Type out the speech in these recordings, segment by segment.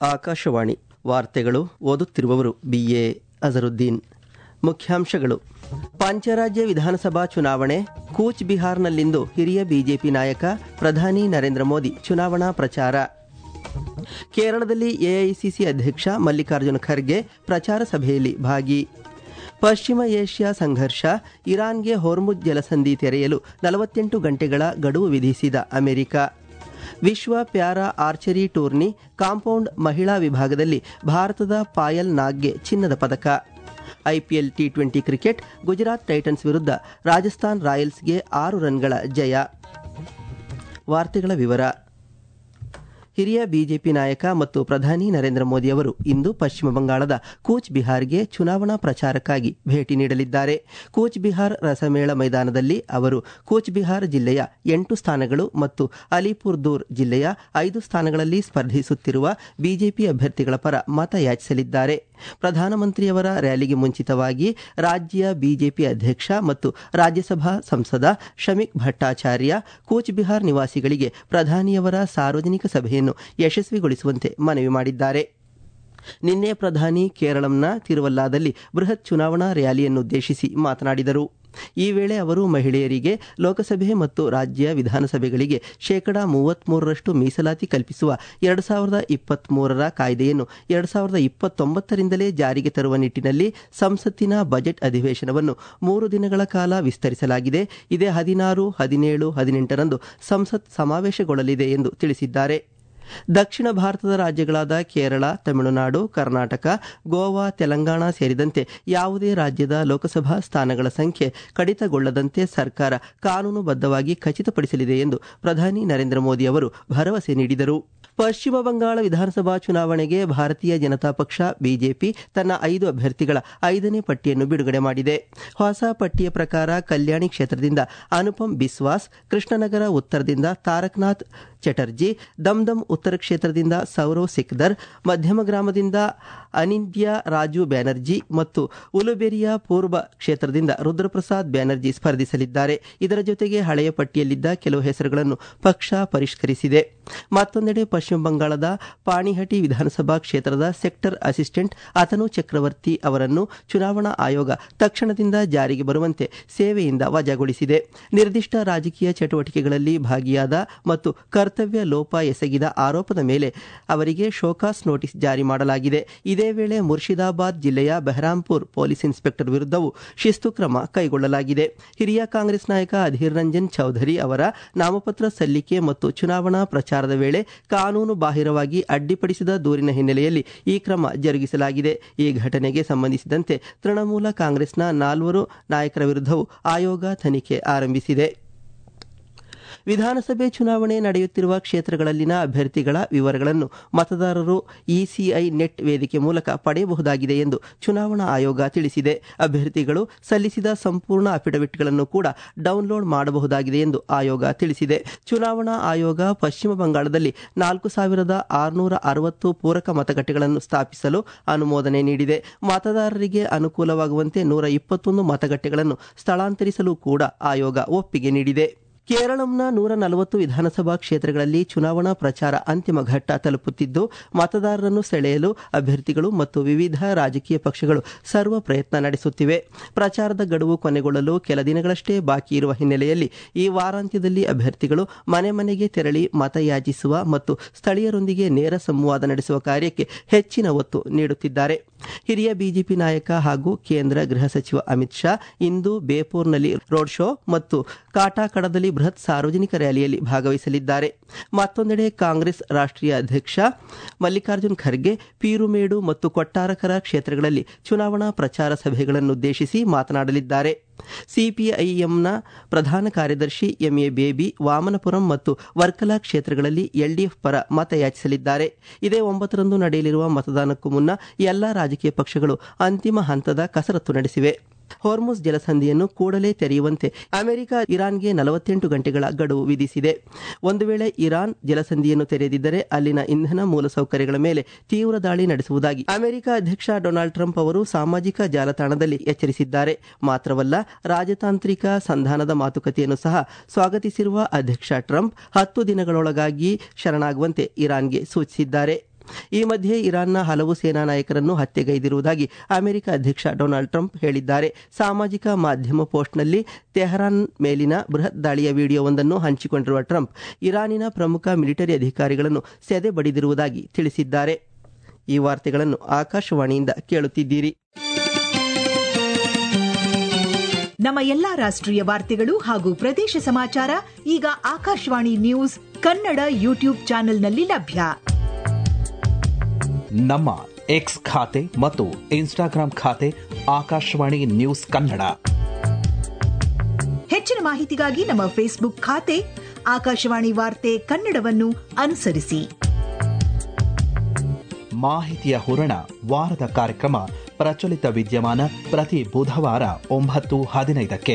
ಆಕಾಶವಾಣಿ ವಾರ್ತೆಗಳು ಓದುತ್ತಿರುವವರು ಬಿಎ ಅಜರುದ್ದೀನ್ ಮುಖ್ಯಾಂಶಗಳು ಪಂಚರಾಜ್ಯ ವಿಧಾನಸಭಾ ಚುನಾವಣೆ ಕೂಚ್ ಬಿಹಾರ್ನಲ್ಲಿಂದು ಹಿರಿಯ ಬಿಜೆಪಿ ನಾಯಕ ಪ್ರಧಾನಿ ನರೇಂದ್ರ ಮೋದಿ ಚುನಾವಣಾ ಪ್ರಚಾರ ಕೇರಳದಲ್ಲಿ ಎಐಸಿಸಿ ಅಧ್ಯಕ್ಷ ಮಲ್ಲಿಕಾರ್ಜುನ ಖರ್ಗೆ ಪ್ರಚಾರ ಸಭೆಯಲ್ಲಿ ಭಾಗಿ ಪಶ್ಚಿಮ ಏಷ್ಯಾ ಸಂಘರ್ಷ ಇರಾನ್ಗೆ ಹೊರ್ಮುಜ್ ಜಲಸಂಧಿ ತೆರೆಯಲು ನಲವತ್ತೆಂಟು ಗಂಟೆಗಳ ಗಡುವು ವಿಧಿಸಿದ ಅಮೆರಿಕ ವಿಶ್ವ ಪ್ಯಾರಾ ಆರ್ಚರಿ ಟೂರ್ನಿ ಕಾಂಪೌಂಡ್ ಮಹಿಳಾ ವಿಭಾಗದಲ್ಲಿ ಭಾರತದ ಪಾಯಲ್ ನಾಗ್ಗೆ ಚಿನ್ನದ ಪದಕ IPL T twenty cricket Gujarat Titans ವಿರುದ್ಧ ರಾಜಸ್ಥಾನ್ ರಾಯಲ್ಸ್ಗೆ ಆರು ರನ್ಗಳ ಜಯ ವಾರ್ತೆಗಳ ವಿವರ ಹಿರಿಯ ಬಿಜೆಪಿ ನಾಯಕ ಮತ್ತು ಪ್ರಧಾನಿ ನರೇಂದ್ರ ಮೋದಿ ಅವರು ಇಂದು ಪಶ್ಚಿಮ ಬಂಗಾಳದ ಕೂಚ್ ಬಿಹಾರ್ಗೆ ಚುನಾವಣಾ ಪ್ರಚಾರಕ್ಕಾಗಿ ಭೇಟಿ ನೀಡಲಿದ್ದಾರೆ ಕೂಚ್ ಬಿಹಾರ್ ರಸಮೇಳ ಮೈದಾನದಲ್ಲಿ ಅವರು ಕೂಚ್ ಬಿಹಾರ್ ಜಿಲ್ಲೆಯ ಎಂಟು ಸ್ಥಾನಗಳು ಮತ್ತು ಅಲಿಪುರ್ ದೂರ್ ಜಿಲ್ಲೆಯ ಐದು ಸ್ಥಾನಗಳಲ್ಲಿ ಸ್ಪರ್ಧಿಸುತ್ತಿರುವ ಬಿಜೆಪಿ ಅಭ್ಯರ್ಥಿಗಳ ಪರ ಮತ ಯಾಚಿಸಲಿದ್ದಾರೆ ಪ್ರಧಾನಮಂತ್ರಿಯವರ ರ್ಯಾಲಿಗೆ ಮುಂಚಿತವಾಗಿ ರಾಜ್ಯ ಬಿಜೆಪಿ ಅಧ್ಯಕ್ಷ ಮತ್ತು ರಾಜ್ಯಸಭಾ ಸಂಸದ ಶಮಿಕ್ ಭಟ್ಟಾಚಾರ್ಯ ಕೂಚ್ ಬಿಹಾರ್ ನಿವಾಸಿಗಳಿಗೆ ಪ್ರಧಾನಿಯವರ ಸಾರ್ವಜನಿಕ ಸಭೆಯನ್ನು ಯಶಸ್ವಿಗೊಳಿಸುವಂತೆ ಮನವಿ ಮಾಡಿದ್ದಾರೆ ನಿನ್ನೆ ಪ್ರಧಾನಿ ಕೇರಳಂನ ತಿರುವಲ್ಲಾದಲ್ಲಿ ಬೃಹತ್ ಚುನಾವಣಾ ರ್ಯಾಲಿಯನ್ನುದ್ದೇಶಿಸಿ ಮಾತನಾಡಿದರು ಈ ವೇಳೆ ಅವರು ಮಹಿಳೆಯರಿಗೆ ಲೋಕಸಭೆ ಮತ್ತು ರಾಜ್ಯ ವಿಧಾನಸಭೆಗಳಿಗೆ ಶೇಕಡಾ ಮೂವತ್ಮೂರರಷ್ಟು ಮೀಸಲಾತಿ ಕಲ್ಪಿಸುವ ಎರಡು ಸಾವಿರದ ಇಪ್ಪತ್ಮೂರರ ಕಾಯ್ದೆಯನ್ನು ಎರಡು ಸಾವಿರದ ಇಪ್ಪತ್ತೊಂಬತ್ತರಿಂದಲೇ ಜಾರಿಗೆ ತರುವ ನಿಟ್ಟಿನಲ್ಲಿ ಸಂಸತ್ತಿನ ಬಜೆಟ್ ಅಧಿವೇಶನವನ್ನು ಮೂರು ದಿನಗಳ ಕಾಲ ವಿಸ್ತರಿಸಲಾಗಿದೆ ಇದೇ ಹದಿನಾರು ಹದಿನೇಳು ಹದಿನೆಂಟರಂದು ಸಂಸತ್ ಸಮಾವೇಶಗೊಳ್ಳಲಿದೆ ಎಂದು ತಿಳಿಸಿದ್ದಾರೆ ದಕ್ಷಿಣ ಭಾರತದ ರಾಜ್ಯಗಳಾದ ಕೇರಳ ತಮಿಳುನಾಡು ಕರ್ನಾಟಕ ಗೋವಾ ತೆಲಂಗಾಣ ಸೇರಿದಂತೆ ಯಾವುದೇ ರಾಜ್ಯದ ಲೋಕಸಭಾ ಸ್ಥಾನಗಳ ಸಂಖ್ಯೆ ಕಡಿತಗೊಳ್ಳದಂತೆ ಸರ್ಕಾರ ಕಾನೂನುಬದ್ಧವಾಗಿ ಖಚಿತಪಡಿಸಲಿದೆ ಎಂದು ಪ್ರಧಾನಿ ನರೇಂದ್ರ ಮೋದಿ ಅವರು ಭರವಸೆ ನೀಡಿದರು ಪಶ್ಚಿಮ ಬಂಗಾಳ ವಿಧಾನಸಭಾ ಚುನಾವಣೆಗೆ ಭಾರತೀಯ ಜನತಾ ಪಕ್ಷ ಬಿಜೆಪಿ ತನ್ನ ಐದು ಅಭ್ಯರ್ಥಿಗಳ ಐದನೇ ಪಟ್ಟಿಯನ್ನು ಬಿಡುಗಡೆ ಮಾಡಿದೆ ಹೊಸ ಪಟ್ಟಿಯ ಪ್ರಕಾರ ಕಲ್ಯಾಣಿ ಕ್ಷೇತ್ರದಿಂದ ಅನುಪಮ್ ಬಿಸ್ವಾಸ್ ಕೃಷ್ಣನಗರ ಉತ್ತರದಿಂದ ತಾರಕನಾಥ್ ಚಟರ್ಜಿ ದಮ್ದಮ್ ಉತ್ತರ ಕ್ಷೇತ್ರದಿಂದ ಸೌರವ್ ಸಿಕ್ದರ್ ಮಧ್ಯಮ ಗ್ರಾಮದಿಂದ ಅನಿಂದ್ಯ ರಾಜು ಬ್ಯಾನರ್ಜಿ ಮತ್ತು ಉಲುಬೆರಿಯಾ ಪೂರ್ವ ಕ್ಷೇತ್ರದಿಂದ ರುದ್ರಪ್ರಸಾದ್ ಬ್ಯಾನರ್ಜಿ ಸ್ಪರ್ಧಿಸಲಿದ್ದಾರೆ ಇದರ ಜೊತೆಗೆ ಹಳೆಯ ಪಟ್ಟಿಯಲ್ಲಿದ್ದ ಕೆಲವು ಹೆಸರುಗಳನ್ನು ಪಕ್ಷ ಪರಿಷ್ಕರಿಸಿದೆ ಮತ್ತೊಂದೆಡೆ ಪಶ್ಚಿಮ ಬಂಗಾಳದ ಪಾಣಿಹಟಿ ವಿಧಾನಸಭಾ ಕ್ಷೇತ್ರದ ಸೆಕ್ಟರ್ ಅಸಿಸ್ಟೆಂಟ್ ಅತನು ಚಕ್ರವರ್ತಿ ಅವರನ್ನು ಚುನಾವಣಾ ಆಯೋಗ ತಕ್ಷಣದಿಂದ ಜಾರಿಗೆ ಬರುವಂತೆ ಸೇವೆಯಿಂದ ವಜಾಗೊಳಿಸಿದೆ ನಿರ್ದಿಷ್ಟ ರಾಜಕೀಯ ಚಟುವಟಿಕೆಗಳಲ್ಲಿ ಭಾಗಿಯಾದ ಮತ್ತು ಕರ್ತವ್ಯ ಲೋಪ ಎಸಗಿದ ಆರೋಪದ ಮೇಲೆ ಅವರಿಗೆ ಶೋಕಾಸ್ ನೋಟಿಸ್ ಜಾರಿ ಮಾಡಲಾಗಿದೆ ಇದೇ ವೇಳೆ ಮುರ್ಷಿದಾಬಾದ್ ಜಿಲ್ಲೆಯ ಬೆಹರಾಂಪುರ್ ಪೊಲೀಸ್ ಇನ್ಸ್ಪೆಕ್ಟರ್ ವಿರುದ್ಧವೂ ಶಿಸ್ತು ಕ್ರಮ ಕೈಗೊಳ್ಳಲಾಗಿದೆ ಹಿರಿಯ ಕಾಂಗ್ರೆಸ್ ನಾಯಕ ಅಧೀರ್ ರಂಜನ್ ಚೌಧರಿ ಅವರ ನಾಮಪತ್ರ ಸಲ್ಲಿಕೆ ಮತ್ತು ಚುನಾವಣಾ ಪ್ರಚಾರದ ವೇಳೆ ಕಾನೂನು ಬಾಹಿರವಾಗಿ ಅಡ್ಡಿಪಡಿಸಿದ ದೂರಿನ ಹಿನ್ನೆಲೆಯಲ್ಲಿ ಈ ಕ್ರಮ ಜರುಗಿಸಲಾಗಿದೆ ಈ ಘಟನೆಗೆ ಸಂಬಂಧಿಸಿದಂತೆ ತೃಣಮೂಲ ಕಾಂಗ್ರೆಸ್ನ ನಾಲ್ವರು ನಾಯಕರ ವಿರುದ್ಧವೂ ಆಯೋಗ ತನಿಖೆ ಆರಂಭಿಸಿದೆ ವಿಧಾನಸಭೆ ಚುನಾವಣೆ ನಡೆಯುತ್ತಿರುವ ಕ್ಷೇತ್ರಗಳಲ್ಲಿನ ಅಭ್ಯರ್ಥಿಗಳ ವಿವರಗಳನ್ನು ಮತದಾರರು ಇಸಿಐ ನೆಟ್ ವೇದಿಕೆ ಮೂಲಕ ಪಡೆಯಬಹುದಾಗಿದೆ ಎಂದು ಚುನಾವಣಾ ಆಯೋಗ ತಿಳಿಸಿದೆ ಅಭ್ಯರ್ಥಿಗಳು ಸಲ್ಲಿಸಿದ ಸಂಪೂರ್ಣ ಅಫಿಡವಿಟ್ಗಳನ್ನು ಕೂಡ ಡೌನ್ಲೋಡ್ ಮಾಡಬಹುದಾಗಿದೆ ಎಂದು ಆಯೋಗ ತಿಳಿಸಿದೆ ಚುನಾವಣಾ ಆಯೋಗ ಪಶ್ಚಿಮ ಬಂಗಾಳದಲ್ಲಿ ನಾಲ್ಕು ಸಾವಿರದ ಆರುನೂರ ಅರವತ್ತು ಪೂರಕ ಮತಗಟ್ಟೆಗಳನ್ನು ಸ್ಥಾಪಿಸಲು ಅನುಮೋದನೆ ನೀಡಿದೆ ಮತದಾರರಿಗೆ ಅನುಕೂಲವಾಗುವಂತೆ ನೂರ ಇಪ್ಪತ್ತೊಂದು ಮತಗಟ್ಟೆಗಳನ್ನು ಸ್ಥಳಾಂತರಿಸಲು ಕೂಡ ಆಯೋಗ ಒಪ್ಪಿಗೆ ನೀಡಿದೆ ಕೇರಳಂನ ನೂರ ನಲವತ್ತು ವಿಧಾನಸಭಾ ಕ್ಷೇತ್ರಗಳಲ್ಲಿ ಚುನಾವಣಾ ಪ್ರಚಾರ ಅಂತಿಮ ಘಟ್ಟ ತಲುಪುತ್ತಿದ್ದು ಮತದಾರರನ್ನು ಸೆಳೆಯಲು ಅಭ್ಯರ್ಥಿಗಳು ಮತ್ತು ವಿವಿಧ ರಾಜಕೀಯ ಪಕ್ಷಗಳು ಸರ್ವ ಪ್ರಯತ್ನ ನಡೆಸುತ್ತಿವೆ ಪ್ರಚಾರದ ಗಡುವು ಕೊನೆಗೊಳ್ಳಲು ಕೆಲ ದಿನಗಳಷ್ಟೇ ಬಾಕಿ ಇರುವ ಹಿನ್ನೆಲೆಯಲ್ಲಿ ಈ ವಾರಾಂತ್ಯದಲ್ಲಿ ಅಭ್ಯರ್ಥಿಗಳು ಮನೆ ಮನೆಗೆ ತೆರಳಿ ಮತಯಾಚಿಸುವ ಮತ್ತು ಸ್ಥಳೀಯರೊಂದಿಗೆ ನೇರ ಸಂವಾದ ನಡೆಸುವ ಕಾರ್ಯಕ್ಕೆ ಹೆಚ್ಚಿನ ಒತ್ತು ನೀಡುತ್ತಿದ್ದಾರೆ ಹಿರಿಯ ಬಿಜೆಪಿ ನಾಯಕ ಹಾಗೂ ಕೇಂದ್ರ ಗೃಹ ಸಚಿವ ಅಮಿತ್ ಶಾ ಇಂದು ಬೇಪೂರ್ನಲ್ಲಿ ರೋಡ್ ಶೋ ಮತ್ತು ಕಾಟಾಕಡದಲ್ಲಿ ಬೃಹತ್ ಸಾರ್ವಜನಿಕ ರ್ಯಾಲಿಯಲ್ಲಿ ಭಾಗವಹಿಸಲಿದ್ದಾರೆ ಮತ್ತೊಂದೆಡೆ ಕಾಂಗ್ರೆಸ್ ರಾಷ್ಟ್ರೀಯ ಅಧ್ಯಕ್ಷ ಮಲ್ಲಿಕಾರ್ಜುನ್ ಖರ್ಗೆ ಪೀರುಮೇಡು ಮತ್ತು ಕೊಟ್ಟಾರಕರ ಕ್ಷೇತ್ರಗಳಲ್ಲಿ ಚುನಾವಣಾ ಪ್ರಚಾರ ಸಭೆಗಳನ್ನುದ್ದೇಶಿಸಿ ಮಾತನಾಡಲಿದ್ದಾರೆ ಸಿಪಿಐಎಂನ ಪ್ರಧಾನ ಕಾರ್ಯದರ್ಶಿ ಎಂಎ ಬೇಬಿ ವಾಮನಪುರಂ ಮತ್ತು ವರ್ಕಲಾ ಕ್ಷೇತ್ರಗಳಲ್ಲಿ ಎಲ್ಡಿಎಫ್ ಪರ ಮತಯಾಚಿಸಲಿದ್ದಾರೆ ಇದೇ ಒಂಬತ್ತರಂದು ನಡೆಯಲಿರುವ ಮತದಾನಕ್ಕೂ ಮುನ್ನ ಎಲ್ಲಾ ರಾಜಕೀಯ ಪಕ್ಷಗಳು ಅಂತಿಮ ಹಂತದ ಕಸರತ್ತು ನಡೆಸಿವೆ ಹೊರ್ಮುಸ್ ಜಲಸಂಧಿಯನ್ನು ಕೂಡಲೇ ತೆರೆಯುವಂತೆ ಅಮೆರಿಕ ಇರಾನ್ಗೆ ನಲವತ್ತೆಂಟು ಗಂಟೆಗಳ ಗಡುವು ವಿಧಿಸಿದೆ ಒಂದು ವೇಳೆ ಇರಾನ್ ಜಲಸಂಧಿಯನ್ನು ತೆರೆದಿದ್ದರೆ ಅಲ್ಲಿನ ಇಂಧನ ಮೂಲಸೌಕರ್ಯಗಳ ಮೇಲೆ ತೀವ್ರ ದಾಳಿ ನಡೆಸುವುದಾಗಿ ಅಮೆರಿಕ ಅಧ್ಯಕ್ಷ ಡೊನಾಲ್ಡ್ ಟ್ರಂಪ್ ಅವರು ಸಾಮಾಜಿಕ ಜಾಲತಾಣದಲ್ಲಿ ಎಚ್ಚರಿಸಿದ್ದಾರೆ ಮಾತ್ರವಲ್ಲ ರಾಜತಾಂತ್ರಿಕ ಸಂಧಾನದ ಮಾತುಕತೆಯನ್ನು ಸಹ ಸ್ವಾಗತಿಸಿರುವ ಅಧ್ಯಕ್ಷ ಟ್ರಂಪ್ ಹತ್ತು ದಿನಗಳೊಳಗಾಗಿ ಶರಣಾಗುವಂತೆ ಇರಾನ್ಗೆ ಸೂಚಿಸಿದ್ದಾರೆ ಈ ಮಧ್ಯೆ ಇರಾನ್ನ ಹಲವು ಸೇನಾ ನಾಯಕರನ್ನು ಹತ್ಯೆಗೈದಿರುವುದಾಗಿ ಅಮೆರಿಕ ಅಧ್ಯಕ್ಷ ಡೊನಾಲ್ಡ್ ಟ್ರಂಪ್ ಹೇಳಿದ್ದಾರೆ ಸಾಮಾಜಿಕ ಮಾಧ್ಯಮ ಪೋಸ್ಟ್ನಲ್ಲಿ ತೆಹರಾನ್ ಮೇಲಿನ ಬೃಹತ್ ದಾಳಿಯ ವಿಡಿಯೋವೊಂದನ್ನು ಹಂಚಿಕೊಂಡಿರುವ ಟ್ರಂಪ್ ಇರಾನಿನ ಪ್ರಮುಖ ಮಿಲಿಟರಿ ಅಧಿಕಾರಿಗಳನ್ನು ಸೆದೆ ಬಡಿದಿರುವುದಾಗಿ ತಿಳಿಸಿದ್ದಾರೆ ಈ ವಾರ್ತೆಗಳನ್ನು ಆಕಾಶವಾಣಿಯಿಂದ ಕೇಳುತ್ತಿದ್ದೀರಿ ನಮ್ಮ ಎಲ್ಲಾ ರಾಷ್ಟ್ರೀಯ ವಾರ್ತೆಗಳು ಹಾಗೂ ಪ್ರದೇಶ ಸಮಾಚಾರ ಈಗ ಆಕಾಶವಾಣಿ ನ್ಯೂಸ್ ಕನ್ನಡ ಯೂಟ್ಯೂಬ್ ಚಾನೆಲ್ನಲ್ಲಿ ಲಭ್ಯ ನಮ್ಮ ಎಕ್ಸ್ ಖಾತೆ ಮತ್ತು ಇನ್ಸ್ಟಾಗ್ರಾಂ ಖಾತೆ ಆಕಾಶವಾಣಿ ನ್ಯೂಸ್ ಕನ್ನಡ ಹೆಚ್ಚಿನ ಮಾಹಿತಿಗಾಗಿ ನಮ್ಮ ಫೇಸ್ಬುಕ್ ಖಾತೆ ಆಕಾಶವಾಣಿ ವಾರ್ತೆ ಕನ್ನಡವನ್ನು ಅನುಸರಿಸಿ ಮಾಹಿತಿಯ ಹೂರಣ ವಾರದ ಕಾರ್ಯಕ್ರಮ ಪ್ರಚಲಿತ ವಿದ್ಯಮಾನ ಪ್ರತಿ ಬುಧವಾರ ಒಂಬತ್ತು ಹದಿನೈದಕ್ಕೆ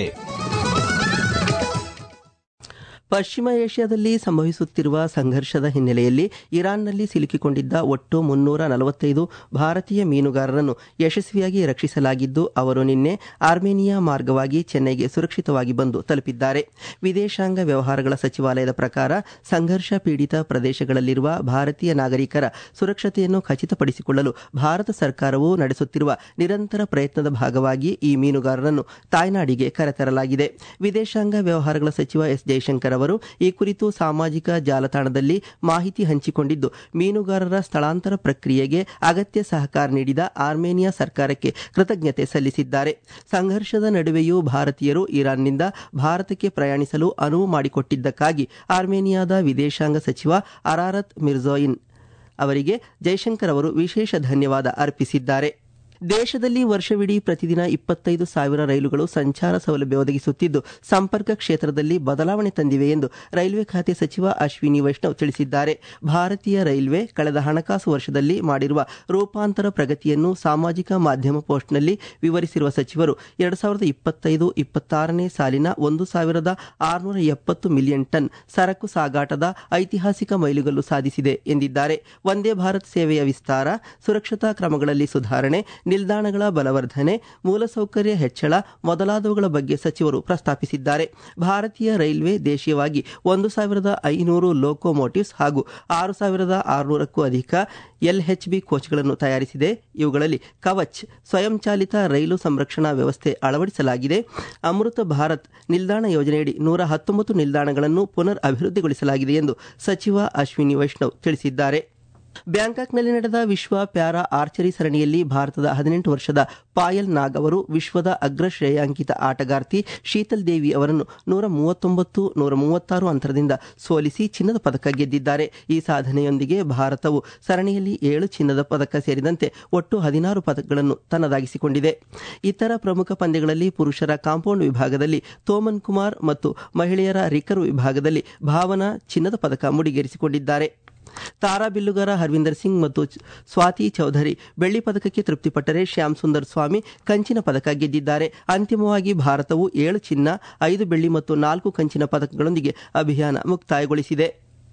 ಪಶ್ಚಿಮ ಏಷ್ಯಾದಲ್ಲಿ ಸಂಭವಿಸುತ್ತಿರುವ ಸಂಘರ್ಷದ ಹಿನ್ನೆಲೆಯಲ್ಲಿ ಇರಾನ್ನಲ್ಲಿ ಸಿಲುಕಿಕೊಂಡಿದ್ದ ಒಟ್ಟು ಮುನ್ನೂರ ನಲವತ್ತೈದು ಭಾರತೀಯ ಮೀನುಗಾರರನ್ನು ಯಶಸ್ವಿಯಾಗಿ ರಕ್ಷಿಸಲಾಗಿದ್ದು ಅವರು ನಿನ್ನೆ ಆರ್ಮೇನಿಯಾ ಮಾರ್ಗವಾಗಿ ಚೆನ್ನೈಗೆ ಸುರಕ್ಷಿತವಾಗಿ ಬಂದು ತಲುಪಿದ್ದಾರೆ ವಿದೇಶಾಂಗ ವ್ಯವಹಾರಗಳ ಸಚಿವಾಲಯದ ಪ್ರಕಾರ ಸಂಘರ್ಷ ಪೀಡಿತ ಪ್ರದೇಶಗಳಲ್ಲಿರುವ ಭಾರತೀಯ ನಾಗರಿಕರ ಸುರಕ್ಷತೆಯನ್ನು ಖಚಿತಪಡಿಸಿಕೊಳ್ಳಲು ಭಾರತ ಸರ್ಕಾರವು ನಡೆಸುತ್ತಿರುವ ನಿರಂತರ ಪ್ರಯತ್ನದ ಭಾಗವಾಗಿ ಈ ಮೀನುಗಾರರನ್ನು ತಾಯ್ನಾಡಿಗೆ ಕರೆತರಲಾಗಿದೆ ವಿದೇಶಾಂಗ ವ್ಯವಹಾರಗಳ ಸಚಿವ ಎಸ್ ಜೈಶಂಕರ್ ಅವರು ಈ ಕುರಿತು ಸಾಮಾಜಿಕ ಜಾಲತಾಣದಲ್ಲಿ ಮಾಹಿತಿ ಹಂಚಿಕೊಂಡಿದ್ದು ಮೀನುಗಾರರ ಸ್ಥಳಾಂತರ ಪ್ರಕ್ರಿಯೆಗೆ ಅಗತ್ಯ ಸಹಕಾರ ನೀಡಿದ ಆರ್ಮೇನಿಯಾ ಸರ್ಕಾರಕ್ಕೆ ಕೃತಜ್ಞತೆ ಸಲ್ಲಿಸಿದ್ದಾರೆ ಸಂಘರ್ಷದ ನಡುವೆಯೂ ಭಾರತೀಯರು ಇರಾನ್ನಿಂದ ಭಾರತಕ್ಕೆ ಪ್ರಯಾಣಿಸಲು ಅನುವು ಮಾಡಿಕೊಟ್ಟಿದ್ದಕ್ಕಾಗಿ ಆರ್ಮೇನಿಯಾದ ವಿದೇಶಾಂಗ ಸಚಿವ ಅರಾರತ್ ಮಿರ್ಜೋಯಿನ್ ಅವರಿಗೆ ಜೈಶಂಕರ್ ಅವರು ವಿಶೇಷ ಧನ್ಯವಾದ ಅರ್ಪಿಸಿದ್ದಾರೆ ದೇಶದಲ್ಲಿ ವರ್ಷವಿಡೀ ಪ್ರತಿದಿನ ಇಪ್ಪತ್ತೈದು ಸಾವಿರ ರೈಲುಗಳು ಸಂಚಾರ ಸೌಲಭ್ಯ ಒದಗಿಸುತ್ತಿದ್ದು ಸಂಪರ್ಕ ಕ್ಷೇತ್ರದಲ್ಲಿ ಬದಲಾವಣೆ ತಂದಿವೆ ಎಂದು ರೈಲ್ವೆ ಖಾತೆ ಸಚಿವ ಅಶ್ವಿನಿ ವೈಷ್ಣವ್ ತಿಳಿಸಿದ್ದಾರೆ ಭಾರತೀಯ ರೈಲ್ವೆ ಕಳೆದ ಹಣಕಾಸು ವರ್ಷದಲ್ಲಿ ಮಾಡಿರುವ ರೂಪಾಂತರ ಪ್ರಗತಿಯನ್ನು ಸಾಮಾಜಿಕ ಮಾಧ್ಯಮ ಪೋಸ್ಟ್ನಲ್ಲಿ ವಿವರಿಸಿರುವ ಸಚಿವರು ಎರಡು ಸಾವಿರದ ಇಪ್ಪತ್ತೈದು ಇಪ್ಪತ್ತಾರನೇ ಸಾಲಿನ ಒಂದು ಸಾವಿರದ ಆರುನೂರ ಎಪ್ಪತ್ತು ಮಿಲಿಯನ್ ಟನ್ ಸರಕು ಸಾಗಾಟದ ಐತಿಹಾಸಿಕ ಮೈಲುಗಲ್ಲು ಸಾಧಿಸಿದೆ ಎಂದಿದ್ದಾರೆ ವಂದೇ ಭಾರತ್ ಸೇವೆಯ ವಿಸ್ತಾರ ಸುರಕ್ಷತಾ ಕ್ರಮಗಳಲ್ಲಿ ಸುಧಾರಣೆ ನಿಲ್ದಾಣಗಳ ಬಲವರ್ಧನೆ ಮೂಲಸೌಕರ್ಯ ಹೆಚ್ಚಳ ಮೊದಲಾದವುಗಳ ಬಗ್ಗೆ ಸಚಿವರು ಪ್ರಸ್ತಾಪಿಸಿದ್ದಾರೆ ಭಾರತೀಯ ರೈಲ್ವೆ ದೇಶೀಯವಾಗಿ ಒಂದು ಸಾವಿರದ ಐನೂರು ಲೋಕೋಮೋಟಿವ್ಸ್ ಹಾಗೂ ಆರು ಸಾವಿರದ ಆರುನೂರಕ್ಕೂ ಅಧಿಕ ಎಲ್ಎಚ್ಬಿ ಕೋಚ್ಗಳನ್ನು ತಯಾರಿಸಿದೆ ಇವುಗಳಲ್ಲಿ ಕವಚ್ ಸ್ವಯಂಚಾಲಿತ ರೈಲು ಸಂರಕ್ಷಣಾ ವ್ಯವಸ್ಥೆ ಅಳವಡಿಸಲಾಗಿದೆ ಅಮೃತ ಭಾರತ್ ನಿಲ್ದಾಣ ಯೋಜನೆಯಡಿ ನೂರ ಹತ್ತೊಂಬತ್ತು ನಿಲ್ದಾಣಗಳನ್ನು ಪುನರ್ ಅಭಿವೃದ್ಧಿಗೊಳಿಸಲಾಗಿದೆ ಎಂದು ಸಚಿವ ಅಶ್ವಿನಿ ವೈಷ್ಣವ್ ತಿಳಿಸಿದ್ದಾರೆ ಬ್ಯಾಂಕಾಕ್ನಲ್ಲಿ ನಡೆದ ವಿಶ್ವ ಪ್ಯಾರಾ ಆರ್ಚರಿ ಸರಣಿಯಲ್ಲಿ ಭಾರತದ ಹದಿನೆಂಟು ವರ್ಷದ ಪಾಯಲ್ ನಾಗ್ ಅವರು ವಿಶ್ವದ ಅಗ್ರ ಶ್ರೇಯಾಂಕಿತ ಆಟಗಾರ್ತಿ ಶೀತಲ್ ದೇವಿ ಅವರನ್ನು ನೂರ ಮೂವತ್ತೊಂಬತ್ತು ನೂರ ಮೂವತ್ತಾರು ಅಂತರದಿಂದ ಸೋಲಿಸಿ ಚಿನ್ನದ ಪದಕ ಗೆದ್ದಿದ್ದಾರೆ ಈ ಸಾಧನೆಯೊಂದಿಗೆ ಭಾರತವು ಸರಣಿಯಲ್ಲಿ ಏಳು ಚಿನ್ನದ ಪದಕ ಸೇರಿದಂತೆ ಒಟ್ಟು ಹದಿನಾರು ಪದಕಗಳನ್ನು ತನ್ನದಾಗಿಸಿಕೊಂಡಿದೆ ಇತರ ಪ್ರಮುಖ ಪಂದ್ಯಗಳಲ್ಲಿ ಪುರುಷರ ಕಾಂಪೌಂಡ್ ವಿಭಾಗದಲ್ಲಿ ತೋಮನ್ ಕುಮಾರ್ ಮತ್ತು ಮಹಿಳೆಯರ ರಿಕರ್ವ್ ವಿಭಾಗದಲ್ಲಿ ಭಾವನಾ ಚಿನ್ನದ ಪದಕ ಮುಡಿಗೇರಿಸಿಕೊಂಡಿದ್ದಾರೆ ತಾರಾ ಬಿಲ್ಲುಗಾರ ಹರ್ವಿಂದರ್ ಸಿಂಗ್ ಮತ್ತು ಸ್ವಾತಿ ಚೌಧರಿ ಬೆಳ್ಳಿ ಪದಕಕ್ಕೆ ತೃಪ್ತಿಪಟ್ಟರೆ ಶ್ಯಾಮ್ ಸುಂದರ್ ಸ್ವಾಮಿ ಕಂಚಿನ ಪದಕ ಗೆದ್ದಿದ್ದಾರೆ ಅಂತಿಮವಾಗಿ ಭಾರತವು ಏಳು ಚಿನ್ನ ಐದು ಬೆಳ್ಳಿ ಮತ್ತು ನಾಲ್ಕು ಕಂಚಿನ ಪದಕಗಳೊಂದಿಗೆ ಅಭಿಯಾನ ಮುಕ್ತಾಯಗೊಳಿಸಿದೆ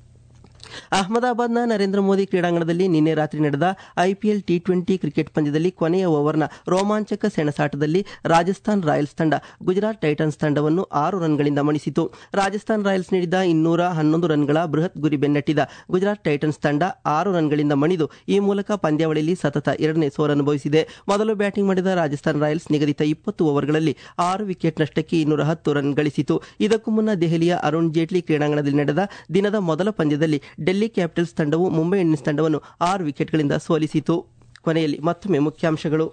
ಅಹಮದಾಬಾದ್ನ ನರೇಂದ್ರ ಮೋದಿ ಕ್ರೀಡಾಂಗಣದಲ್ಲಿ ನಿನ್ನೆ ರಾತ್ರಿ ನಡೆದ ಐಪಿಎಲ್ ಟಿ ಟ್ವೆಂಟಿ ಕ್ರಿಕೆಟ್ ಪಂದ್ಯದಲ್ಲಿ ಕೊನೆಯ ಓವರ್ನ ರೋಮಾಂಚಕ ಸೆಣಸಾಟದಲ್ಲಿ ರಾಜಸ್ಥಾನ್ ರಾಯಲ್ಸ್ ತಂಡ ಗುಜರಾತ್ ಟೈಟನ್ಸ್ ತಂಡವನ್ನು ಆರು ರನ್ಗಳಿಂದ ಮಣಿಸಿತು ರಾಜಸ್ಥಾನ್ ರಾಯಲ್ಸ್ ನೀಡಿದ ಇನ್ನೂರ ಹನ್ನೊಂದು ರನ್ಗಳ ಬೃಹತ್ ಗುರಿ ಬೆನ್ನಟ್ಟಿದ ಗುಜರಾತ್ ಟೈಟನ್ಸ್ ತಂಡ ಆರು ರನ್ಗಳಿಂದ ಮಣಿದು ಈ ಮೂಲಕ ಪಂದ್ಯಾವಳಿಯಲ್ಲಿ ಸತತ ಎರಡನೇ ಸೋಲನುಭವಿಸಿದೆ ಮೊದಲು ಬ್ಯಾಟಿಂಗ್ ಮಾಡಿದ ರಾಜಸ್ಥಾನ್ ರಾಯಲ್ಸ್ ನಿಗದಿತ ಇಪ್ಪತ್ತು ಓವರ್ಗಳಲ್ಲಿ ಆರು ವಿಕೆಟ್ ನಷ್ಟಕ್ಕೆ ಇನ್ನೂರ ಹತ್ತು ರನ್ ಗಳಿಸಿತು ಇದಕ್ಕೂ ಮುನ್ನ ದೆಹಲಿಯ ಅರುಣ್ ಜೇಟ್ಲಿ ಕ್ರೀಡಾಂಗಣದಲ್ಲಿ ನಡೆದ ದಿನದ ಮೊದಲ ಪಂದ್ಯದಲ್ಲಿ ಡೆಲ್ಲಿ ಕ್ಯಾಪಿಟಲ್ಸ್ ತಂಡವು ಮುಂಬೈ ಇಂಡಿಯನ್ಸ್ ತಂಡವನ್ನು ಆರು ವಿಕೆಟ್ಗಳಿಂದ ಸೋಲಿಸಿತು ಕೊನೆಯಲ್ಲಿ ಮತ್ತೊಮ್ಮೆ ಮುಖ್ಯಾಂಶಗಳು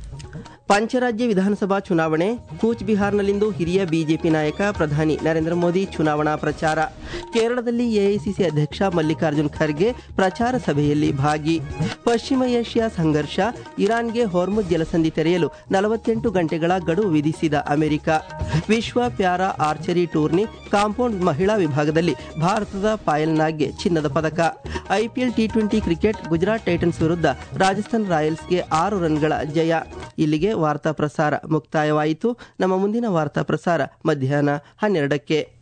ಪಂಚರಾಜ್ಯ ವಿಧಾನಸಭಾ ಚುನಾವಣೆ ಕೂಚ್ ಬಿಹಾರ್ನಲ್ಲಿಂದು ಹಿರಿಯ ಬಿಜೆಪಿ ನಾಯಕ ಪ್ರಧಾನಿ ನರೇಂದ್ರ ಮೋದಿ ಚುನಾವಣಾ ಪ್ರಚಾರ ಕೇರಳದಲ್ಲಿ ಎಐಸಿಸಿ ಅಧ್ಯಕ್ಷ ಮಲ್ಲಿಕಾರ್ಜುನ್ ಖರ್ಗೆ ಪ್ರಚಾರ ಸಭೆಯಲ್ಲಿ ಭಾಗಿ ಪಶ್ಚಿಮ ಏಷ್ಯಾ ಸಂಘರ್ಷ ಇರಾನ್ಗೆ ಹೊರ್ಮುಜ್ ಜಲಸಂಧಿ ತೆರೆಯಲು ನಲವತ್ತೆಂಟು ಗಂಟೆಗಳ ಗಡುವು ವಿಧಿಸಿದ ಅಮೆರಿಕ ವಿಶ್ವ ಪ್ಯಾರಾ ಆರ್ಚರಿ ಟೂರ್ನಿ ಕಾಂಪೌಂಡ್ ಮಹಿಳಾ ವಿಭಾಗದಲ್ಲಿ ಭಾರತದ ಪಾಯಲ್ ನಾಗ್ಗೆ ಚಿನ್ನದ ಪದಕ IPL T twenty cricket Gujarat Titans ವಿರುದ್ಧ ರಾಜಸ್ಥಾನ್ ರಾಯಲ್ಸ್ಗೆ ಆರು ರನ್ಗಳ ಜಯ ಇಲ್ಲಿಗೆ ವಾರ್ತಾ ಪ್ರಸಾರ ಮುಕ್ತಾಯವಾಯಿತು ನಮ್ಮ ಮುಂದಿನ ವಾರ್ತಾ ಪ್ರಸಾರ ಮಧ್ಯಾಹ್ನ ಹನ್ನೆರಡಕ್ಕೆ